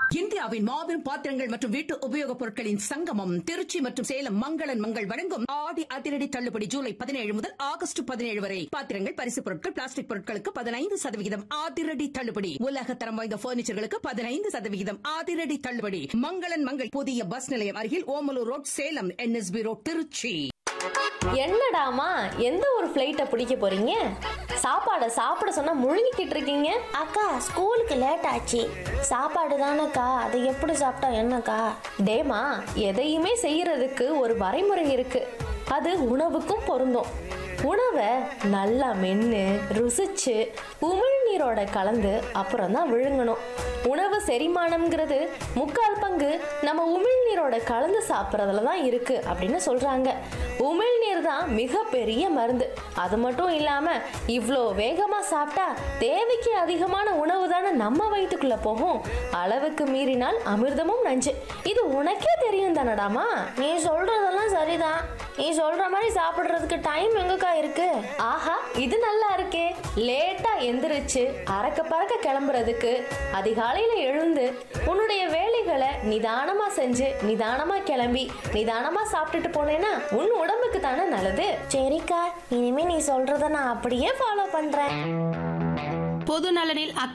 இந்தியாவின் மாபெரும் பாத்திரங்கள் மற்றும் வீட்டு உபயோகப் பொருட்களின் சங்கமம் திருச்சி மற்றும் சேலம் மங்களன் மங்கள் வழங்கும் ஆடி அதிரடி தள்ளுபடி ஜூலை பதினேழு முதல் ஆகஸ்ட் பதினேழு வரை பாத்திரங்கள் பரிசுப் பொருட்கள் பிளாஸ்டிக் பொருட்களுக்கு பதினைந்து சதவிகிதம் அதிரடி தள்ளுபடி உலக தரம் வாய்ந்த பர்னிச்சர்களுக்கு பதினைந்து சதவிகிதம் அதிரடி தள்ளுபடி மங்களன் மங்கள் புதிய பஸ் நிலையம் அருகில் Omalur road Salem NSB road Tiruchi என்னடாமா எந்த ஒரு ஃப்ளைட்டை பிடிக்க போறீங்க சாப்பாடை சாப்பிட சொன்னா முழுங்கிக்கிட்டு இருக்கீங்க அக்கா ஸ்கூலுக்கு லேட் ஆச்சு சாப்பாடு தானேக்கா அதை எப்படி சாப்பிட்டா என்னக்கா டேமா எதையுமே செய்யறதுக்கு ஒரு வரைமுறை இருக்கு அது உணவுக்கும் பொருந்தும் உணவை நல்லா மென்று ருசிச்சு உமிழ்நீரோட கலந்து அப்புறம் தான் விழுங்கணும் உணவு செரிமானம்ங்கிறது முக்கால் பங்கு நம்ம உமிழ்நீரோட கலந்து சாப்பிட்றதுல தான் இருக்கு அப்படின்னு சொல்றாங்க உமிழ்நீர் தான் மிகப்பெரிய மருந்து அது மட்டும் இல்லாம இவ்வளோ வேகமா சாப்பிட்டா தேவைக்கு அதிகமான உணவு தானே நம்ம வயிற்றுக்குள்ள போகும் அளவுக்கு மீறினால் அமிர்தமும் நஞ்சு இது உனக்கே தெரியும் தானடாமா நீ சொல்றதெல்லாம் சரிதான் நீ சொல்ற மாதிரி சாப்பிடுறதுக்கு டைம் எங்கக்கா இருக்கு ஆஹா இது நல்லா இருக்கே லேட்டா எந்திரிச்சு அறக்க பறக்க கிளம்புறதுக்கு அதிகாலையில எழுந்து உன்னுடைய வேலைகளை நிதானமா செஞ்சு நிதானமா கிளம்பி நிதானமா சாப்பிட்டுட்டு போனேன்னா உன் உடம்புக்கு தானே நல்லது சரிக்கா இனிமே நீ சொல்றத நான் அப்படியே ஃபாலோ பண்றேன் பொது நலனில்